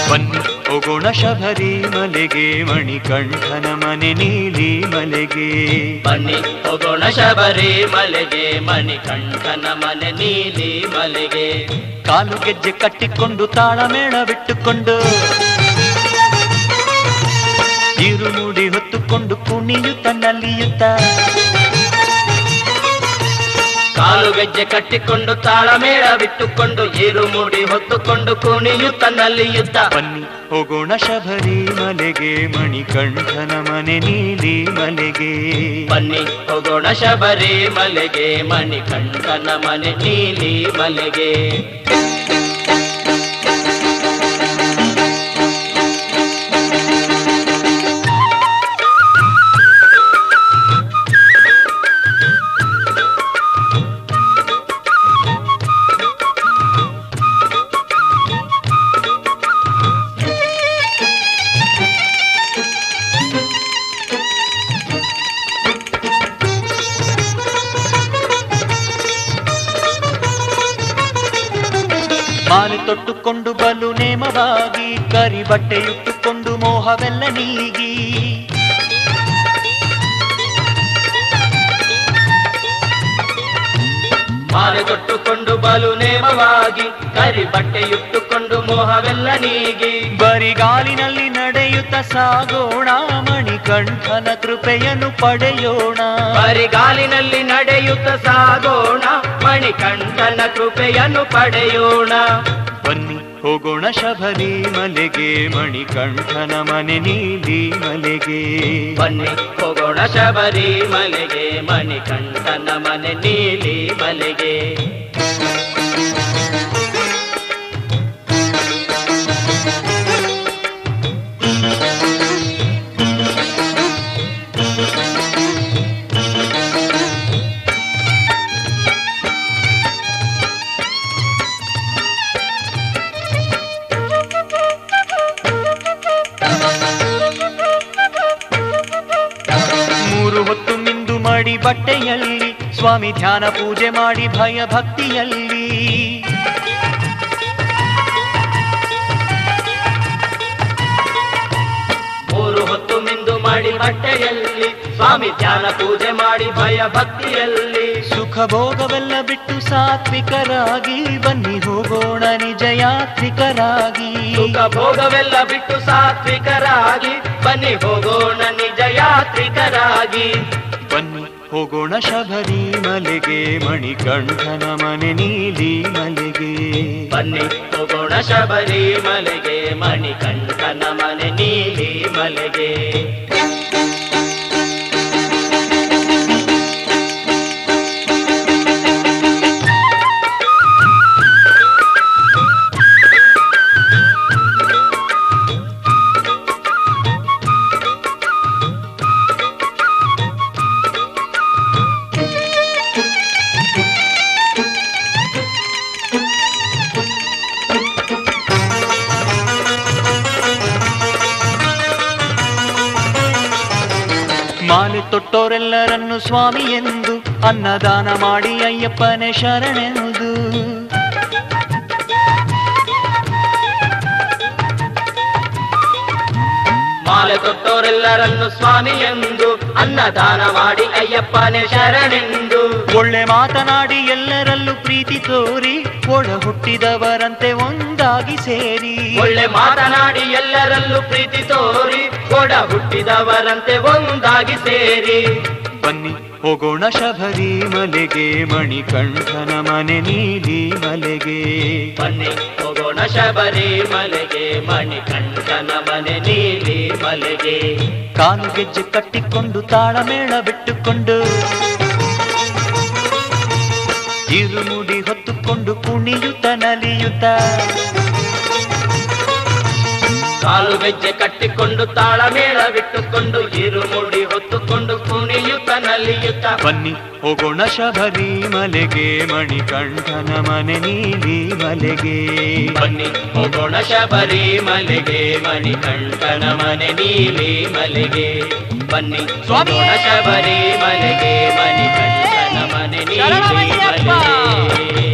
ಬನ್ನಿ ಹೋಗೋಣ ಶಬರಿ ಮಲೆಗೆ ಮಣಿಕಂಠನ ಮನೆ ನೀಲಿ ಮಲೆಗೆ ಬನ್ನಿ ಹೋಗೋಣ ಶಬರಿ ಮಲೆಗೆ ಮಣಿಕಂಠನ ಮನೆ ನೀಲಿ ಮಲೆಗೆ ಕಾಲು ಗೆಜ್ಜೆ ಕಟ್ಟಿಕೊಂಡು ತಾಳಮೇಳ ಬಿಟ್ಟುಕೊಂಡು ಇರುಮುಡಿ ಹೊತ್ತುಕೊಂಡು ಕುಣಿಯುತ್ತ ನಲಿಯುತ್ತ ಕಾಲು ಗೆಜ್ಜೆ ಕಟ್ಟಿಕೊಂಡು ತಾಳಮೇಳ ಬಿಟ್ಟುಕೊಂಡು ಮುಡಿ ಹೊತ್ತುಕೊಂಡು ಕುಣಿಯುತ್ತ ನಲಿಯುತ್ತ ಬನ್ನಿ ಹೋಗೋಣ ಶಬರಿ ಮಲೆಗೆ ಮಣಿಕಂಠನ ಮನೆ ನೀಲಿ ಮಲೆಗೆ ಬನ್ನಿ ಹೋಗೋಣ ಶಬರಿ ಮಲೆಗೆ ಮಣಿಕಂಠನ ಮನೆ ನೀಲಿ ಮಲೆಗೆ ಮಾಲೆ ತೊಟ್ಟುಕೊಂಡು ಬಲು ನೇಮವಾಗಿ ಕರಿ ಬಟ್ಟೆಯುಟ್ಟುಕೊಂಡು ಮೋಹವೆಲ್ಲ ನೀಗಿ ಮಾಲೆ ತೊಟ್ಟುಕೊಂಡು ಬಲು ನೇಮವಾಗಿ ಕರಿ ಬಟ್ಟೆಯುಟ್ಟುಕೊಂಡು ಮೋಹವೆಲ್ಲ ನೀಗಿ ಬರಿಗಾಲಿನಲ್ಲಿ ನಡೆಯುತ್ತ ಸಾಗೋಣ ಮಣಿಕಂಠನ ಕೃಪೆಯನ್ನು ಪಡೆಯೋಣ ಬರಿಗಾಲಿನಲ್ಲಿ ನಡೆಯುತ್ತ ಸಾಗೋಣ ಮಣಿಕಂಠನ ಕೃಪೆಯನ್ನು ಪಡೆಯೋಣ ಬನ್ನಿ ಹೋಗೋಣ ಶಬರಿ ಮಲೆಗೆ ಮಣಿಕಂಠನ ಮನೆ ನೀಲಿ ಮಲೆಗೆ ಬನ್ನಿ ಹೋಗೋಣ ಶಬರಿ ಮಲೆಗೆ ಮಣಿಕಂಠನ ಮನೆ ನೀಲಿ ಮಲೆಗೆ ಮೂರು ಹೊತ್ತು ಮಿಂದು ಮಾಡಿ ಬಟ್ಟೆಯಲ್ಲಿ ಸ್ವಾಮಿ ಧ್ಯಾನ ಪೂಜೆ ಮಾಡಿ ಭಯ ಭಕ್ತಿಯಲ್ಲಿ ಮೂರು ಹೊತ್ತು ಮಿಂದು ಮಾಡಿ ಬಟ್ಟೆಯಲ್ಲಿ ಸ್ವಾಮಿ ಧ್ಯಾನ ಪೂಜೆ ಮಾಡಿ ಭಯ ಭಕ್ತಿಯಲ್ಲಿ ಸುಖ ಭೋಗವೆಲ್ಲ ಬಿಟ್ಟು ಸಾತ್ವಿಕರಾಗಿ ಬನ್ನಿ ಹೋಗೋಣ ನಿಜ ಯಾತ್ರಿಕರಾಗಿ ಸುಖ ಭೋಗವೆಲ್ಲ ಬಿಟ್ಟು ಸಾತ್ವಿಕರಾಗಿ ಬನ್ನಿ ಹೋಗೋಣ ನಿಜ ಯಾತ್ರಿಕರಾಗಿ ಬನ್ನಿ ಹೋಗೋಣ ಶಬರಿ ಮಲೆಗೆ ಮಣಿಕಂಠನ ಮನೆ ನೀಲಿ ಮಲೆಗೆ ಬನ್ನಿ ಹೋಗೋಣ ಶಬರಿ ಮಲೆಗೆ ಮಣಿಕಂಠನ ಮನೆ ನೀಲಿ ಮಲೆಗೆ ಮಾಲೆ ತೊಟ್ಟೋರೆಲ್ಲರನ್ನು ಸ್ವಾಮಿ ಎಂದು ಅನ್ನದಾನ ಮಾಡಿ ಅಯ್ಯಪ್ಪನೇ ಶರಣೆಂದು ಮಾಲೆ ತೊಟ್ಟೋರೆಲ್ಲರನ್ನು ಸ್ವಾಮಿ ಎಂದು ಅನ್ನದಾನ ಮಾಡಿ ಅಯ್ಯಪ್ಪನೇ ಶರಣೆಂದು ಒಳ್ಳೆ ಮಾತನಾಡಿ ಎಲ್ಲರಲ್ಲೂ ಪ್ರೀತಿ ತೋರಿ ಒಡ ಹುಟ್ಟಿದವರಂತೆ ಒಂದಾಗಿ ಸೇರಿ ಒಳ್ಳೆ ಮಾತನಾಡಿ ಎಲ್ಲರಲ್ಲೂ ಪ್ರೀತಿ ತೋರಿ ಒಡ ಹುಟ್ಟಿದವರಂತೆ ಒಂದಾಗಿ ಸೇರಿ ಬನ್ನಿ ಹೋಗೋಣ ಶಬರಿ ಮಲೆಗೆ ಮಣಿಕಂಠನ ಮನೆ ನೀಲಿ ಮಲೆಗೆ ಬನ್ನಿ ಹೋಗೋಣ ಶಬರಿ ಮಲೆಗೆ ಮಣಿಕಂಠನ ಮನೆ ನೀಲಿ ಮಲೆಗೆ ಕಾಲು ಗೆಜ್ಜೆ ಕಟ್ಟಿಕೊಂಡು ತಾಳಮೇಳ ಬಿಟ್ಟುಕೊಂಡು ಇರುಮುಡಿ ಹೊತ್ತುಕೊಂಡು ಕುಣಿಯುತ್ತ ನಲಿಯುತ್ತ ಕಾಲು ಗೆಜ್ಜೆ ಕಟ್ಟಿಕೊಂಡು ತಾಳಮೇಳ ಬಿಟ್ಟುಕೊಂಡು ಇರುಮುಡಿ ಹೊತ್ತುಕೊಂಡು ಕುಣಿಯುತ್ತ ನಲಿಯುತ್ತ ಬನ್ನಿ ಹೋಗೋಣ ಶಬರಿ ಮಲೆಗೆ ಮಣಿಕಂಠನ ಮನೆ ನೀಲಿ ಮಲೆಗೆ ಬನ್ನಿ ಹೋಗೋಣ ಶಬರಿ ಮಲೆಗೆ ಮಣಿಕಂಠನ ಮನೆ ನೀಲಿ ಮಲೆಗೆ ಬನ್ನಿ ಹೋಗೋಣ ಶಬರಿ ಮಲೆಗೆ ಮಣಿಕಂಠನ ಮನೆ ನೀಲಿ ಮಲೆಗೆ